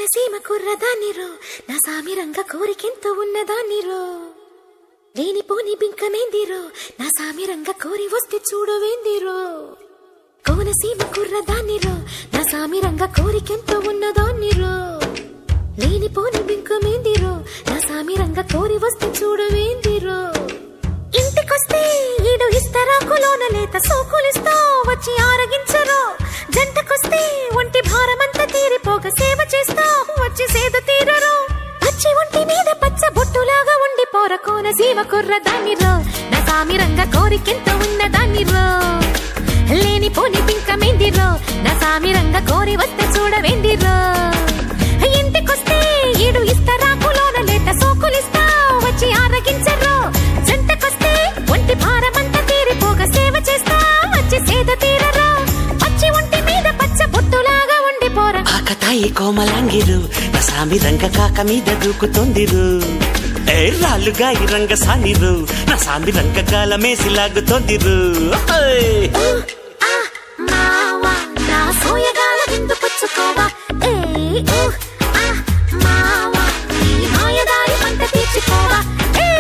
కోనసీమ కుర్రదాన్నిరో నా సామిరంగ కోరికెంతో ఉన్నదాన్నిరో లేనిపోని బింకమేందిరో నా సామిరంగ కోరి వస్తే చూడవేందిరో కోనసీమ కుర్రదాన్నిరో నా సామిరంగ కోరికెంతో ఉన్నదాన్నిరో లేనిపోని బింకమేందిరో నా సామిరంగ కోరి వస్తే చూడవేందిరో ఇంటికొస్తే ఈడు ఇస్తారా కులోన లేత సోకులిస్తా వచ్చి ఆరగించరు జంటకొస్తే ఒంటి భారమంతా తీరిపోక సేవ చేస్తా వచ్చి సేద తీరరు వచ్చి ఒంటి మీద పచ్చ బొట్టులాగా ఉండి పోర కోన సీమ కుర్ర దాన్నిరో నా సామిరంగ కోరికెంత ఉన్న దాన్నిరో లేని పోని పింకమేందిరో నా సామిరంగ కోరి వస్తే చూడవేందిరో ఇంటికొస్తే ఈడు ఇస్తారా కులోన లేత సోకులిస్తా వచ్చి ఆరగించరు జంటకొస్తే ఒంటి భారమంతా తీరిపోక సేవ చేస్తా వచ్చి సేద తీరరా వచ్చి ఒంటి మీద పచ్చ బొట్టులాగా ఉండి పోరా ఆకతాయి కోమలాంగిరు నా సామి రంగ కాక మీద దూకుతోందిరు ఏ రాళ్ళుగా ఈ రంగ సానిరు నా సామి రంగ గాలమేసి లాగుతోందిరు ఓయ్. ఆ మావా నా సోయగాల విందు పుచ్చుకోవా ఏ ఊ ఆ మావా నీ మాయదారి పంట తీర్చుకోవా ఏ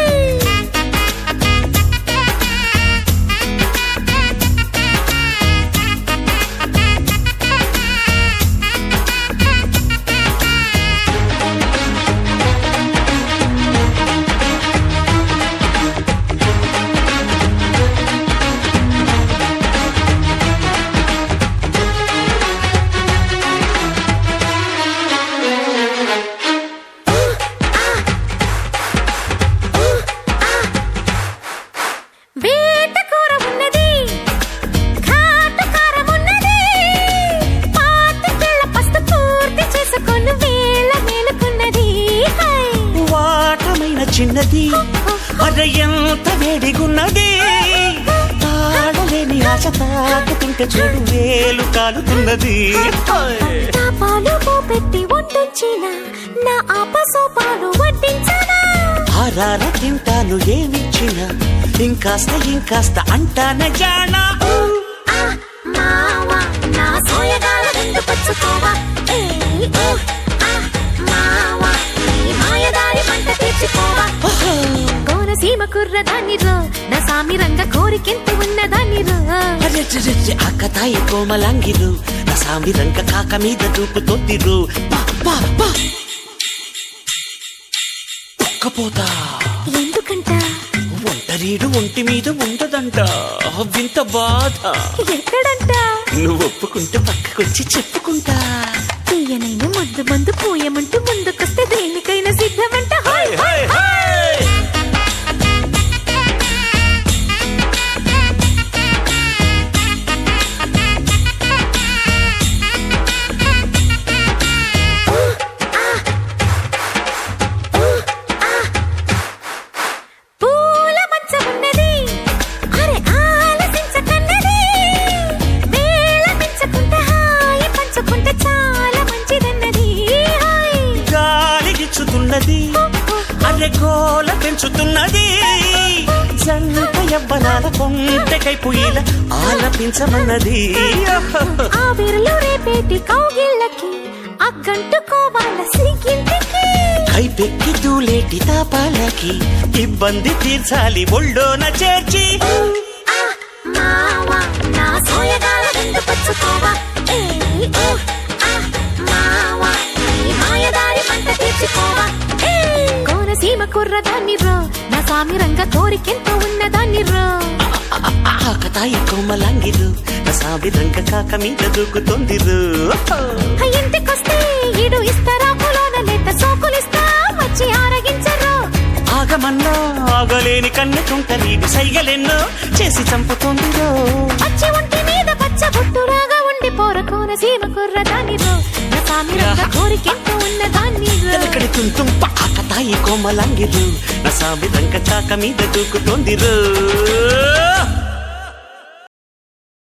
వేట కూర ఉన్నది ఘాటు కారం ఉన్నది పాతికేళ్ల పస్తు పూర్తి చేసుకొని వేళ మేలుకున్నది హై. వాటమైన చిన్నది అర ఎంత వేడిగున్నది తాళలేని ఆశ తాకుతుంటే చూడు వేలు కాలుతున్నది ఓయ్. నా పాలు పెట్టి వండించిన నా ఆపసోపాలు వడ్డించనా ఆరార తింటాను ఏమిచ్చినా ఇంకాస్త ఇంకాస్త అంటాన జానా ఆ మావా నా సోయగాల విందు పుచ్చుకోవా ఏ ఊ ఆ మావా నీ మాయదారి పంట తీర్చుకోవా కోనసీమ కుర్రదాన్నిరో నా సామిరంగ కోరికెంత ఉన్నదాన్నిరో అరెరెరెరె, ఆకతాయి కోమలాంగిరు నా సామి రంగ కాక మీద దూకుతోందిరు పా, పా, పా. ఒక్కపోతా ఎందుకంట ఒంటరీడు ఒంటి మీద ఉండదంట వింత బాధ ఎక్కడంట నువ్వు ఒప్పుకుంటే పక్కకొచ్చి చెప్పుకుంటా తీయనైన ముద్దు మందు పోయమంటూ ముందుకొస్తే దేనికైనా సిద్ధమంట హాయ్ హై, హై, హై. పూల మంచ ఉన్నది అరే ఆలసించకన్నది వేళ మించకుంటే హాయి పంచుకుంటే చాలా మంచిదన్నది హాయ్ గాలిగిచ్చుతున్నది అరె గోల పెంచుతున్నది జంట యవ్వనాల కొంటకై పుయ్యిల ఆలపించమన్నది ఆ విరలు రేపేటి కౌగిళ్ళకి అగ్గంటుకోవాల సిగ్గింటికి కైపెక్కి దూలేటి తాపాలకి ఇబ్బంది తీర్చాలి ఒళ్ళోన చేర్చి ఆ మావా నా సోయగాల విందు పుచ్చుకోవా ఏ ఊ ఆ మావా నీ మాయదారి పంట తీర్చుకోవా ఏ కోనసీమ కుర్రదాన్నిరో నా సామిరంగ కోరికెంత ఉన్నదాన్నిరో ఆకతాయి కొమ్మలాంగిరు నా సామి రంగ కాక మీద దూకుతోందిరు ఇంటికొస్తే ఈడు ఇస్తారా కులోన లేత సోకులిస్తా వచ్చి ఆరగించరు ఆగమన్నా ఆగలేని కన్నెకుంట నీడు సైగలెన్నో చేసి చంపుతోందిరో వచ్చి ఒంటి మీద పచ్చ బొట్టులాగా ఉండి పోర కోనసీమ కుర్రదాన్నిరో నా సామిరంగ కోరికెంత ఉన్నదాన్నిరో ఎలకడి తుంతుం ఆకతాయి కోమలాంగిరు నా సామి రంగ కాక మీద దూకుతోందిరు